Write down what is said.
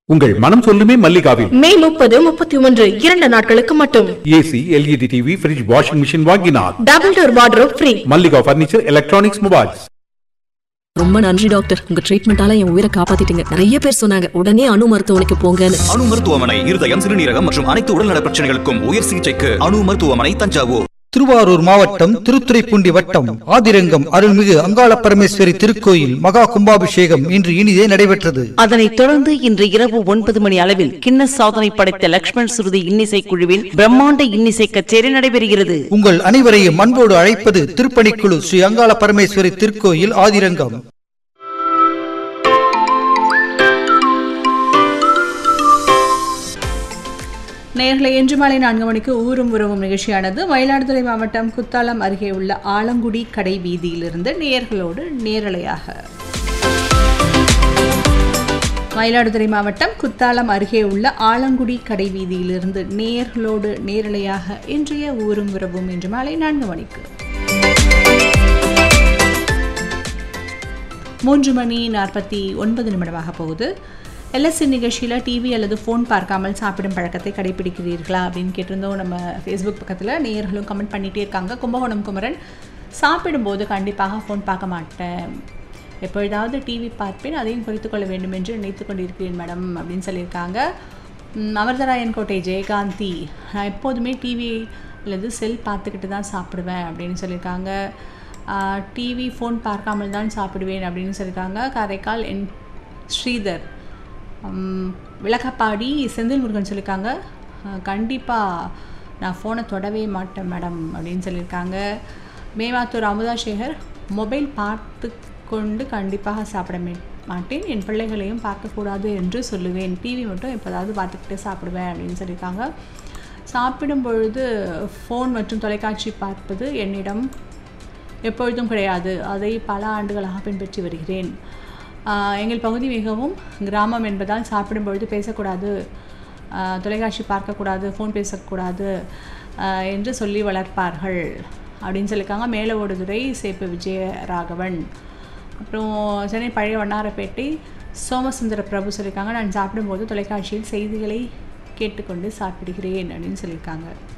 உங்கள் மனம் சொல்லுமே மல்லிகாவில் மே முப்பது முப்பத்தி ஒன்று இரண்டு நாட்களுக்கு மட்டும் AC LED TV fridge washing machine வாங்கினார் double door wardrobe free Mallika furniture electronics mobiles ரொம்ப நன்றி டாக்டர் உங்க ட்ரீட்மெண்டால என் உயிரை காப்பாத்திட்டீங்க நிறைய பேர் சொன்னாங்க உடனே அணு மருத்துவமனைக்கு போங்கன்னு அணு மருத்துவமனை இருதயம் சிறுநீரகம் மற்றும் அனைத்து உடல்நல பிரச்சனைகளுக்கும் உயர் சிகிச்சைக்கு அணு மருத்துவமனை தஞ்சாவூர் திருவாரூர் மாவட்டம் திருத்துறைப்பூண்டி வட்டம் ஆதிரங்கம் அருள்மிகு அங்காள பரமேஸ்வரி திருக்கோயில் மகா கும்பாபிஷேகம் இன்று இனிதே நடைபெற்றது அதனைத் தொடர்ந்து இன்று இரவு ஒன்பது மணி அளவில் கின்னஸ் சாதனை படைத்த லக்ஷ்மண் சுருதி இன்னிசை குழுவின் பிரம்மாண்ட இன்னிசை கச்சேரி நடைபெறுகிறது உங்கள் அனைவரையும் அன்போடு அழைப்பது திருப்பணிக்குழு ஸ்ரீ அங்காள பரமேஸ்வரி திருக்கோயில் ஆதிரங்கம் நேர்களை இன்று மாலை நான்கு மணிக்கு ஊரும் உறவும் நிகழ்ச்சியானது மயிலாடுதுறை மாவட்டம் குத்தாலம் அருகே உள்ள ஆலங்குடி கடை வீதியிலிருந்து நேர்களோடு நேரலையாக மயிலாடுதுறை மாவட்டம் குத்தாலம் அருகே உள்ள ஆலங்குடி கடை வீதியிலிருந்து நேர்களோடு நேரலையாக இன்றைய ஊரும் உறவும் இன்று மாலை நான்கு மணிக்கு மூன்று மணி நாற்பத்தி ஒன்பது நிமிடமாக போகுது எல்எஸ்சி நிகழ்ச்சியில் டிவி அல்லது ஃபோன் பார்க்காமல் சாப்பிடும் பழக்கத்தை கடைபிடிக்கிறீர்களா அப்படின்னு கேட்டிருந்தோம் நம்ம ஃபேஸ்புக் பக்கத்தில் நேயர்களும் கமெண்ட் பண்ணிகிட்டே இருக்காங்க கும்பகோணம் குமரன் சாப்பிடும்போது கண்டிப்பாக ஃபோன் பார்க்க மாட்டேன் எப்பொழுதாவது டிவி பார்ப்பேன் அதையும் குறித்து கொள்ள வேண்டும் என்று நினைத்து கொண்டிருக்கிறேன் மேடம் அப்படின்னு சொல்லியிருக்காங்க ம், அமிர்தராயன் கோட்டை ஜெயகாந்தி நான் எப்போதுமே டிவி அல்லது செல் பார்த்துக்கிட்டு தான் சாப்பிடுவேன் அப்படின்னு சொல்லியிருக்காங்க டிவி ஃபோன் பார்க்காமல் தான் சாப்பிடுவேன் அப்படின்னு சொல்லியிருக்காங்க காரைக்கால் என் ஸ்ரீதர் உம், விளக்கப்பாடி செந்தில் முருகன் சொல்லியிருக்காங்க கண்டிப்பாக நான் ஃபோனை தொடவே மாட்டேன் மேடம் அப்படின்னு சொல்லியிருக்காங்க மேமாத்தூர் அமுதா சேகர் மொபைல் பார்த்து கொண்டு கண்டிப்பாக சாப்பிட மே- மாட்டேன் என் பிள்ளைகளையும் பார்க்கக்கூடாது என்று சொல்லுவேன் டிவி மட்டும் எப்போதாவது பார்த்துக்கிட்டு சாப்பிடுவேன் அப்படின்னு சொல்லியிருக்காங்க சாப்பிடும் பொழுது ஃபோன் மற்றும் தொலைக்காட்சி பார்ப்பது என்னிடம் எப்பொழுதும் கிடையாது அதை பல ஆண்டுகளாக பின்பற்றி வருகிறேன் ஆஹ் எங்கள் பகுதி மிகவும் கிராமம் என்பதால் சாப்பிடும் பொழுது பேசக்கூடாது ஆஹ் தொலைக்காட்சி பார்க்கக்கூடாது ஃபோன் பேசக்கூடாது ஆஹ் என்று சொல்லி வளர்ப்பார்கள் அப்படின்னு சொல்லியிருக்காங்க மேலே ஓடுதுறை சேப்பு விஜயராகவன் அப்புறம் சென்னை பழைய வண்ணாரப்பேட்டை சோமசுந்தர பிரபு சொல்லியிருக்காங்க நான் சாப்பிடும்போது தொலைக்காட்சியில் செய்திகளை கேட்டுக்கொண்டு சாப்பிடுகிறேன் அப்படின்னு சொல்லியிருக்காங்க